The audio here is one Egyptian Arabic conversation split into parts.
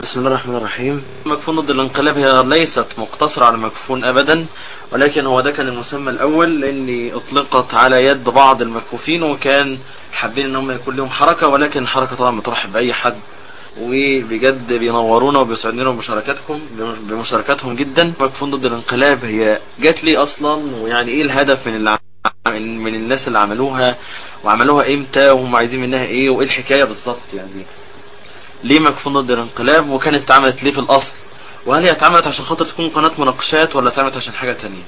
بسم الله الرحمن الرحيم مكفون ضد الانقلاب هي ليست مقتصرة على مكفون أبدا ولكن هو ده كان المسمى الأول لأن أطلقت على يد بعض المكفوفين وكان حابين ان هم يكون لهم حركة ولكن الحركة طبعا بترحب بأي حد وبجد بينورونا وبيسعدونا بمشاركاتكم بمشاركاتهم جدا مكفون ضد الانقلاب هي جات لي اصلا ويعني ايه الهدف من اللي من الناس اللي عملوها وعملوها امتى وهم عايزين منها ايه وايه الحكاية بالظبط يعني ليه مكفون ضد الانقلاب وكانت اتعملت ليه في الاصل وهل هي اتعملت عشان خاطر تكون قناة مناقشات ولا اتعملت عشان حاجة تانية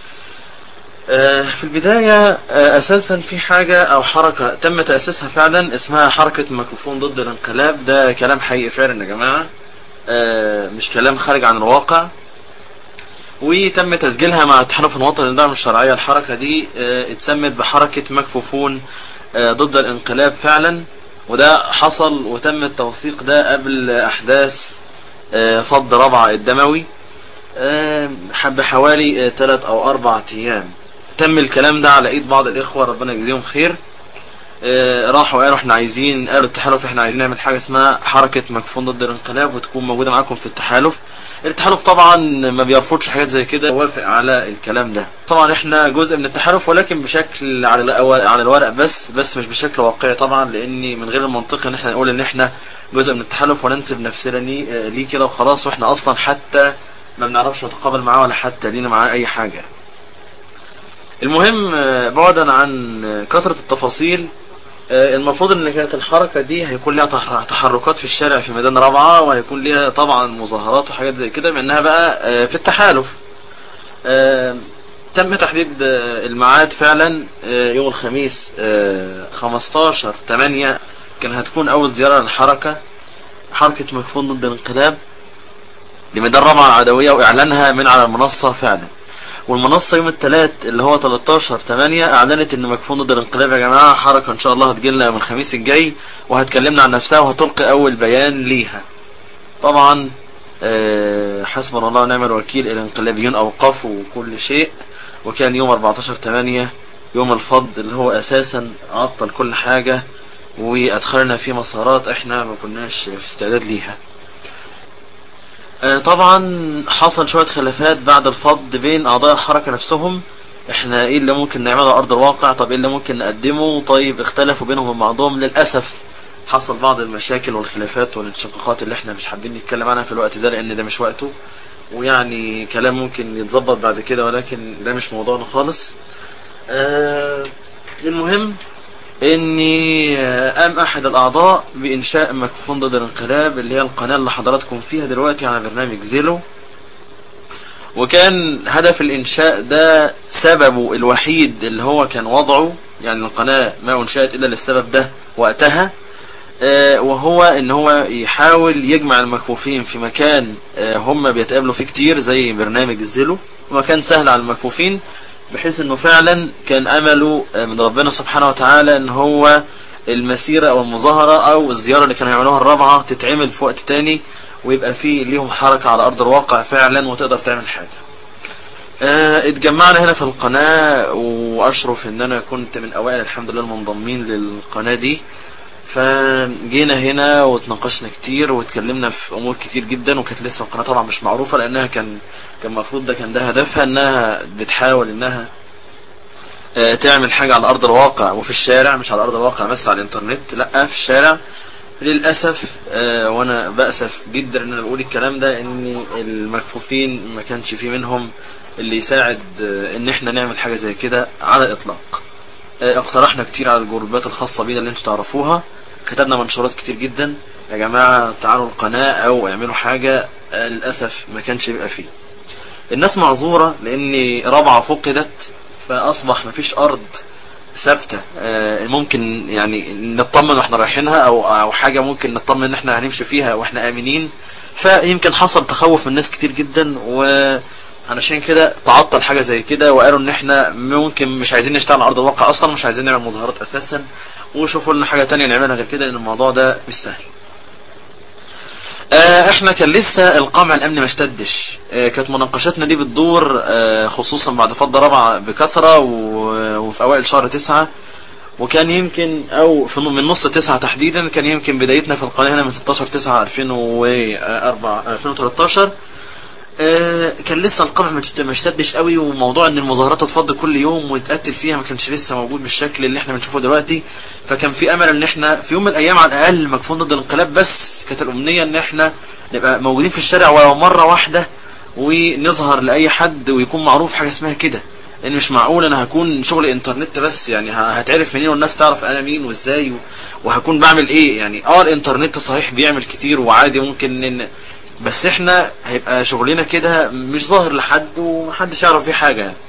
في البداية اساسا في حاجة او حركة تم تأسيسها فعلا اسمها حركة مكفون ضد الانقلاب ده كلام حقيقي فعلا يا جماعة مش كلام خارج عن الواقع وتم تسجيلها مع التحالف الوطني للدعم الشرعية الحركة دي اتسمت بحركة مكفوفون ضد الانقلاب فعلا وده حصل وتم التوثيق ده قبل احداث فض ربع الدموي بحوالي 3 او 4 ايام تم الكلام ده على ايد بعض الاخوة ربنا يجزيهم خير راحوا قالوا احنا عايزين قالوا التحالف احنا عايزين نعمل حاجة اسمها حركة مكفون ضد الانقلاب وتكون موجودة معاكم في التحالف التحالف طبعا ما بيرفضش حاجات زي كده وافق على الكلام ده طبعا احنا جزء من التحالف ولكن بشكل على على الورق بس بس مش بشكل واقعي طبعا لاني من غير المنطقي ان احنا نقول ان احنا جزء من التحالف وننسب نفسنا ليه ليه كده وخلاص واحنا اصلا حتى ما بنعرفش نتقابل معاه ولا حتى لينا معاه اي حاجة المهم بعدا عن كثرة التفاصيل المفروض ان كانت الحركة دي هيكون لها تحركات في الشارع في ميدان رابعة وهيكون لها طبعا مظاهرات وحاجات زي كده بانها بقى في التحالف تم تحديد الميعاد فعلا يوم الخميس 15 8 كان هتكون اول زيارة للحركة حركة مكفون ضد الانقلاب لميدان رابعة العدوية واعلانها من على المنصة فعلا والمنصة يوم الثلاث اللي هو 13 8 اعلنت ان مكفون ضد الانقلاب يا جماعة حركة ان شاء الله هتجيلنا يوم الخميس الجاي وهتكلمنا عن نفسها وهتلقي اول بيان ليها طبعا أه حسبنا الله ونعم الوكيل الانقلابيون اوقفوا كل شيء وكان يوم 14 8 يوم الفض اللي هو اساسا عطل كل حاجة وادخلنا في مسارات احنا ما كناش في استعداد ليها طبعا حصل شوية خلافات بعد الفض بين اعضاء الحركة نفسهم احنا ايه اللي ممكن نعمله على ارض الواقع طب ايه اللي ممكن نقدمه طيب اختلفوا بينهم وبين بعضهم للأسف حصل بعض المشاكل والخلافات والانشقاقات اللي احنا مش حابين نتكلم عنها في الوقت ده لان ده مش وقته ويعني كلام ممكن يتظبط بعد كده ولكن ده مش موضوعنا خالص آه المهم اني قام احد الاعضاء بانشاء مكفون ضد الانقلاب اللي هي القناة اللي حضراتكم فيها دلوقتي على برنامج زيلو وكان هدف الانشاء ده سببه الوحيد اللي هو كان وضعه يعني القناة ما انشأت الا للسبب ده وقتها وهو ان هو يحاول يجمع المكفوفين في مكان هم بيتقابلوا فيه كتير زي برنامج الزيلو ومكان سهل على المكفوفين بحيث انه فعلا كان امله من ربنا سبحانه وتعالى ان هو المسيرة او المظاهرة او الزيارة اللي كانوا يعملوها الرابعة تتعمل في وقت تاني ويبقى فيه ليهم حركة على ارض الواقع فعلا وتقدر تعمل حاجة اه اتجمعنا هنا في القناة واشرف ان انا كنت من اوائل الحمد لله المنضمين للقناة دي فجينا هنا وتناقشنا كتير واتكلمنا في امور كتير جدا وكانت لسه القناة طبعا مش معروفة لانها كان كان المفروض ده كان ده هدفها انها بتحاول انها اه تعمل حاجة على ارض الواقع وفي الشارع مش على ارض الواقع بس على الانترنت لا في الشارع للأسف اه وانا بأسف جدا ان انا بقول الكلام ده ان المكفوفين ما كانش في منهم اللي يساعد اه ان احنا نعمل حاجة زي كده على الاطلاق اقترحنا كتير على الجروبات الخاصة بينا اللي انتوا تعرفوها كتبنا منشورات كتير جدا يا جماعة تعالوا القناة او اعملوا حاجة للأسف ما كانش بيبقى فيه الناس معذورة لان رابعة فقدت فاصبح مفيش ارض ثابتة ممكن يعني نطمن واحنا رايحينها او او حاجة ممكن نطمن ان احنا هنمشي فيها واحنا امنين فيمكن حصل تخوف من ناس كتير جدا و علشان كده تعطل حاجة زي كده وقالوا ان احنا ممكن مش عايزين نشتغل على ارض الواقع اصلا مش عايزين نعمل مظاهرات اساسا وشوفوا لنا حاجة تانية نعملها غير كده لان الموضوع ده مش سهل آه احنا كان لسه القمع الامني ما اشتدش آه كانت مناقشاتنا دي بتدور آه خصوصا بعد فض رابعة بكثرة وفي اوائل شهر تسعة وكان يمكن او في من نص تسعة تحديدا كان يمكن بدايتنا في القناة هنا من 16 9 2004 2013 آه، كان لسه القمع ما اشتدش قوي وموضوع ان المظاهرات تتفضل كل يوم ويتقتل فيها ما كانش لسه موجود بالشكل اللي احنا بنشوفه دلوقتي فكان في امل ان احنا في يوم من الايام على الاقل مكفون ضد الانقلاب بس كانت الامنيه ان احنا نبقى موجودين في الشارع ولو مره واحده ونظهر لاي حد ويكون معروف حاجه اسمها كده لان مش معقول انا هكون شغل انترنت بس يعني هتعرف منين والناس تعرف انا مين وازاي وهكون بعمل ايه يعني اه الانترنت صحيح بيعمل كتير وعادي ممكن ان بس احنا هيبقى شغلنا كده مش ظاهر لحد ومحدش يعرف فيه حاجة يعني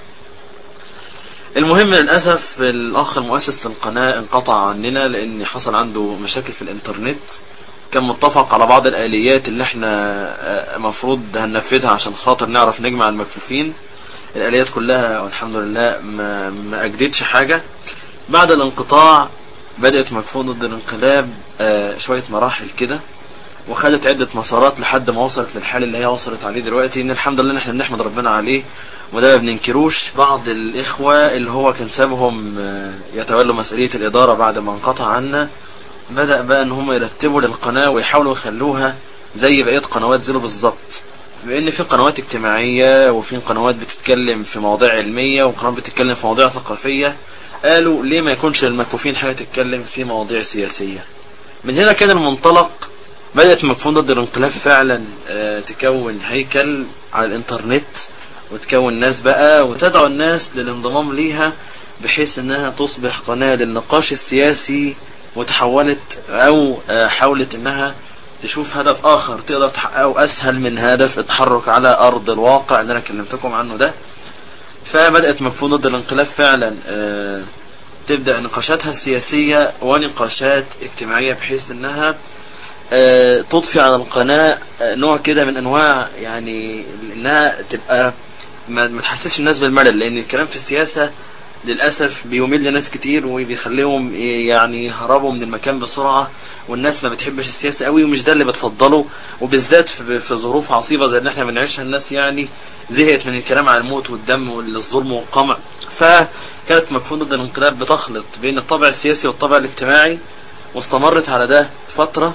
المهم للأسف الأخ المؤسس للقناة انقطع عننا لأن حصل عنده مشاكل في الإنترنت كان متفق على بعض الآليات اللي احنا آه، مفروض هننفذها عشان خاطر نعرف نجمع المكفوفين الآليات كلها والحمد لله ما, ما أجدتش حاجة بعد الانقطاع بدأت مكفون ضد الانقلاب آه، شوية مراحل كده وخدت عدة مسارات لحد ما وصلت للحال اللي هي وصلت عليه دلوقتي ان الحمد لله احنا بنحمد ربنا عليه وده ما بننكروش بعض الاخوة اللي هو كان سابهم آه، يتولوا مسؤولية الادارة بعد ما انقطع عنا بدأ بقى ان هم يرتبوا للقناة ويحاولوا يخلوها زي بقية قنوات زيرو بالظبط بان في قنوات اجتماعية وفي قنوات بتتكلم في مواضيع علمية وقنوات بتتكلم في مواضيع ثقافية قالوا ليه ما يكونش للمكفوفين حاجة تتكلم في مواضيع سياسية من هنا كان المنطلق بدأت مكفون ضد الانقلاب فعلا آه، تكون هيكل على الانترنت وتكون ناس بقى وتدعو الناس للانضمام ليها بحيث انها تصبح قناة للنقاش السياسي وتحولت او آه، حاولت انها تشوف هدف اخر تقدر تحققه اسهل من هدف التحرك على ارض الواقع اللي انا كلمتكم عنه ده فبدأت مكفون ضد الانقلاب فعلا آه، تبدأ نقاشاتها السياسية ونقاشات اجتماعية بحيث انها آه، تضفي على القناة آه، نوع كده من انواع يعني انها تبقى ما تحسسش الناس بالملل لان الكلام في السياسة للأسف بيميل لناس كتير وبيخليهم يعني يهربوا من المكان بسرعة والناس ما بتحبش السياسة قوي ومش ده اللي بتفضله وبالذات في ظروف عصيبة زي اللي احنا بنعيشها الناس يعني زهقت من الكلام عن الموت والدم والظلم والقمع فكانت مكفون ضد الانقلاب بتخلط بين الطابع السياسي والطابع الاجتماعي واستمرت على ده فترة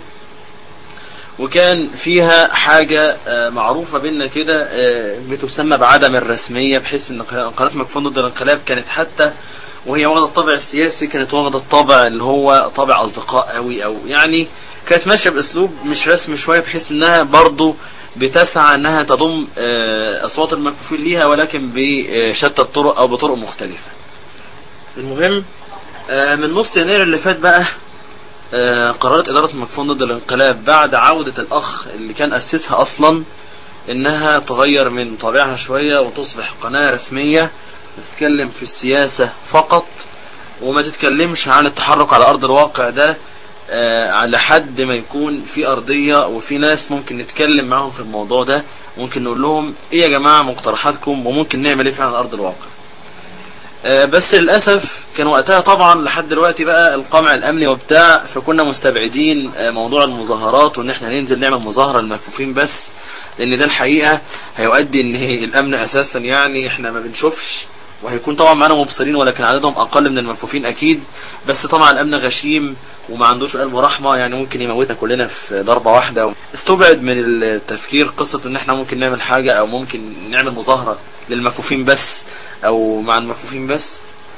وكان فيها حاجة آه، معروفة بينا كده آه، بتسمى بعدم الرسمية بحيث ان قناة مكفون ضد الانقلاب كانت حتى وهي واخدة الطابع السياسي كانت واخدة الطابع اللي هو طابع اصدقاء قوي او يعني كانت ماشية باسلوب مش رسمي شوية بحيث انها برضو بتسعى انها تضم آه، اصوات المكفوفين ليها ولكن بشتى الطرق او بطرق مختلفة المهم من نص يناير اللي فات بقى آه، قررت إدارة المكفون ضد الانقلاب بعد عودة الأخ اللي كان أسسها أصلا إنها تغير من طابعها شوية وتصبح قناة رسمية تتكلم في السياسة فقط وما تتكلمش عن التحرك على أرض الواقع ده آه، على حد ما يكون في أرضية وفي ناس ممكن نتكلم معاهم في الموضوع ده ممكن نقول لهم إيه يا جماعة مقترحاتكم وممكن نعمل إيه فعلا على أرض الواقع آه، بس للأسف كان وقتها طبعا لحد دلوقتي بقى القمع الأمني وبتاع فكنا مستبعدين آه، موضوع المظاهرات وان احنا ننزل نعمل مظاهرة للمكفوفين بس لان ده الحقيقة هيؤدي ان الأمن أساسا يعني احنا ما بنشوفش وهيكون طبعا معانا مبصرين ولكن عددهم أقل من المكفوفين أكيد بس طبعا الأمن غشيم وما عندوش قلب رحمة يعني ممكن يموتنا كلنا في ضربة واحدة استبعد من التفكير قصة ان احنا ممكن نعمل حاجة او ممكن نعمل مظاهرة للمكفوفين بس او مع المكفوفين بس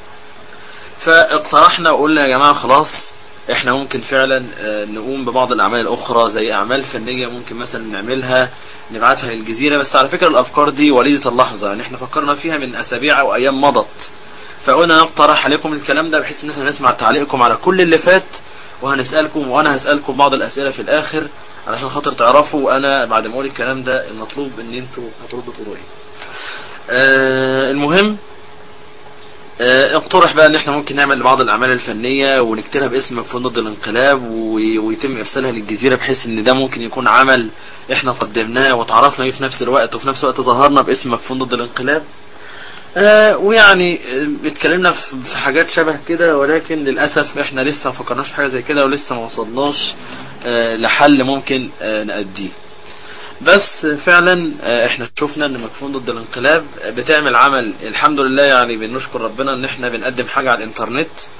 فاقترحنا وقلنا يا جماعة خلاص احنا ممكن فعلا آه، نقوم ببعض الاعمال الاخرى زي اعمال فنية ممكن مثلا نعملها نبعتها للجزيرة بس على فكرة الافكار دي وليدة اللحظة يعني احنا فكرنا فيها من اسابيع او ايام مضت فقلنا نقترح عليكم الكلام ده بحيث ان احنا نسمع تعليقكم على كل اللي فات وهنسألكم وانا هسألكم بعض الاسئلة في الاخر علشان خاطر تعرفوا وانا بعد ما اقول الكلام ده المطلوب ان انتوا هتردوا تقولوا ايه آه المهم آه اقترح بقى ان احنا ممكن نعمل بعض الاعمال الفنية ونكتبها باسم مكفون ضد الانقلاب ويتم ارسالها للجزيرة بحيث ان ده ممكن يكون عمل احنا قدمناه وتعرفنا فيه في نفس الوقت وفي نفس الوقت ظهرنا باسم مكفون ضد الانقلاب آه ويعني آه، اتكلمنا في حاجات شبه كده ولكن للأسف احنا لسه ما فكرناش في حاجة زي كده ولسه ما وصلناش آه لحل ممكن آه نأديه بس فعلا آه، احنا شفنا ان مكفون ضد الانقلاب بتعمل عمل الحمد لله يعني بنشكر ربنا ان احنا بنقدم حاجة على الانترنت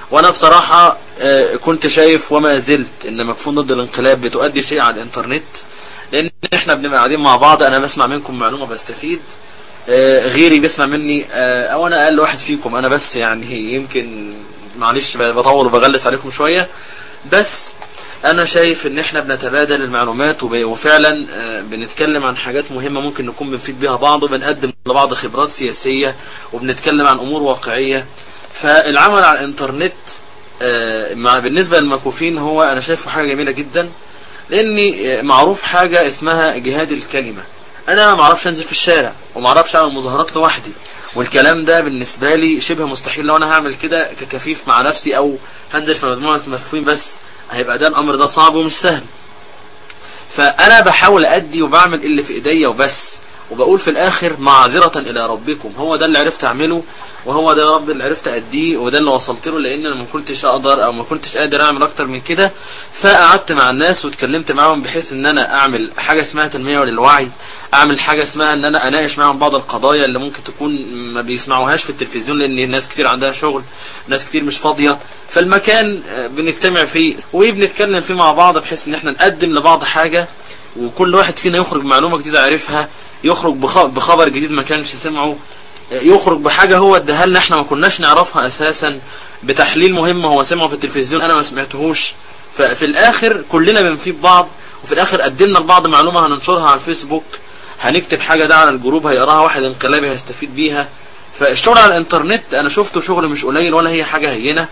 وانا بصراحة آه، كنت شايف وما زلت ان مكفون ضد الانقلاب بتؤدي شيء على الانترنت لان احنا بنبقى قاعدين مع بعض انا بسمع منكم معلومة بستفيد آه، غيري بيسمع مني آه، او انا اقل واحد فيكم انا بس يعني يمكن معلش بطول وبغلس عليكم شوية بس انا شايف ان احنا بنتبادل المعلومات وب- وفعلا آه، بنتكلم عن حاجات مهمة ممكن نكون بنفيد بيها بعض وبنقدم لبعض خبرات سياسية وبنتكلم عن امور واقعية فالعمل على الانترنت آه، مع بالنسبة للمكفوفين هو انا شايفه حاجة جميلة جدا لاني آه، معروف حاجة اسمها جهاد الكلمة انا ما اعرفش انزل في الشارع وما اعرفش اعمل مظاهرات لوحدي والكلام ده بالنسبة لي شبه مستحيل لو انا هعمل كده ككفيف مع نفسي او هنزل في مجموعة مكفوفين بس هيبقى ده الامر ده صعب ومش سهل فانا بحاول ادي وبعمل اللي في ايديا وبس وبقول في الاخر معذرة الى ربكم هو ده اللي عرفت اعمله وهو ده يا رب اللي عرفت اديه وده اللي وصلت له لان انا ما كنتش اقدر او ما كنتش قادر اعمل اكتر من كده فقعدت مع الناس واتكلمت معاهم بحيث ان انا اعمل حاجة اسمها تنمية للوعي اعمل حاجة اسمها ان انا اناقش معاهم بعض القضايا اللي ممكن تكون ما بيسمعوهاش في التلفزيون لان ناس كتير عندها شغل ناس كتير مش فاضية فالمكان آه، بنجتمع فيه وبنتكلم فيه مع بعض بحيث ان احنا نقدم لبعض حاجة وكل واحد فينا يخرج معلومة جديدة عرفها يخرج بخ- بخبر جديد ما كانش سمعه يخرج بحاجة هو اداها لنا احنا ما كناش نعرفها اساسا بتحليل مهم هو سمعه في التلفزيون انا ما سمعتهوش ففي الاخر كلنا بنفيد بعض وفي الاخر قدمنا لبعض معلومة هننشرها على الفيسبوك هنكتب حاجة ده على الجروب هيقراها واحد انقلابي هيستفيد بيها فالشغل على الانترنت انا شفته شغل مش قليل ولا هي حاجة هينة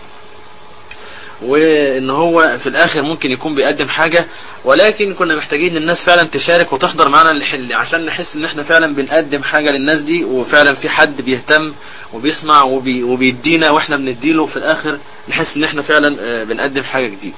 وان هو في الاخر ممكن يكون بيقدم حاجة ولكن كنا محتاجين الناس فعلا تشارك وتحضر معانا الحل عشان نحس ان احنا فعلا بنقدم حاجة للناس دي وفعلا في حد بيهتم وبيسمع وبي وبيدينا واحنا بنديله في الاخر نحس ان احنا فعلا آه، بنقدم حاجة جديدة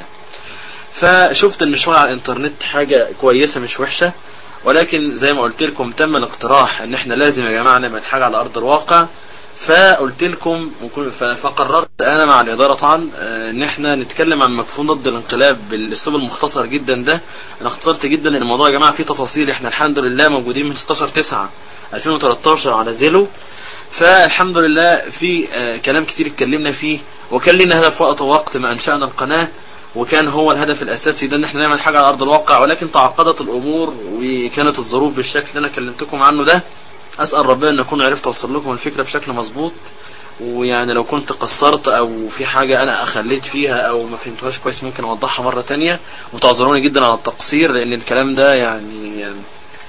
فشفت ان الشغل على الانترنت حاجة كويسة مش وحشة ولكن زي ما قلت لكم تم الاقتراح ان احنا لازم يا جماعة نعمل حاجة على ارض الواقع فقلت لكم وكل- ف- فقررت انا مع الاداره طبعا آه، ان احنا نتكلم عن مكفون ضد الانقلاب بالاسلوب المختصر جدا ده انا اختصرت جدا لان الموضوع يا جماعه فيه تفاصيل احنا الحمد لله موجودين من 16 9 2013 على زيلو فالحمد لله في آه، كلام كتير اتكلمنا فيه وكان لنا هدف وقت وقت ما انشانا القناه وكان هو الهدف الاساسي ده ان احنا نعمل حاجه على ارض الواقع ولكن تعقدت الامور وكانت الظروف بالشكل اللي انا كلمتكم عنه ده اسال ربنا ان اكون عرفت اوصل لكم الفكره بشكل مظبوط ويعني لو كنت قصرت او في حاجة انا اخليت فيها او ما فهمتهاش كويس ممكن اوضحها مرة تانية وتعذروني جدا على التقصير لان الكلام ده يعني, يعني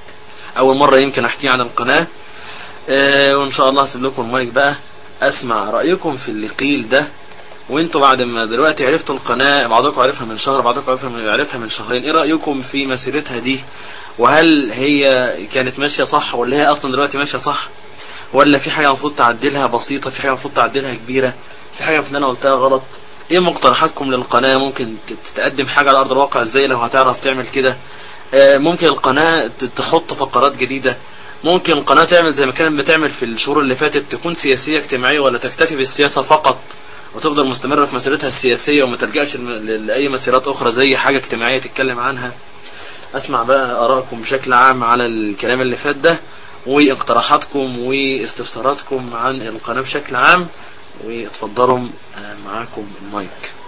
اول مرة يمكن احكيه عن القناة آه وان شاء الله هسيب لكم المايك بقى اسمع رأيكم في اللي قيل ده وانتوا بعد ما دلوقتي عرفتوا القناة بعضكم عرفها من شهر بعضكم عرفها من, عرفها من شهرين ايه رأيكم في مسيرتها دي وهل هي كانت ماشية صح ولا هي اصلا دلوقتي ماشية صح ولا في حاجة المفروض تعدلها بسيطة في حاجة المفروض تعدلها كبيرة في حاجة في اللي انا قلتها غلط ايه مقترحاتكم للقناة ممكن ت- تقدم حاجة على ارض الواقع ازاي لو هتعرف تعمل كده آه، ممكن القناة ت- تحط فقرات جديدة ممكن القناة تعمل زي ما كانت بتعمل في الشهور اللي فاتت تكون سياسية اجتماعية ولا تكتفي بالسياسة فقط وتفضل مستمرة في مسيرتها السياسية وما تلجأش الم- لأي مسيرات أخرى زي حاجة اجتماعية تتكلم عنها أسمع بقى آرائكم بشكل عام على الكلام اللي فات ده واقتراحاتكم واستفساراتكم عن القناة بشكل عام واتفضلوا آه، معاكم المايك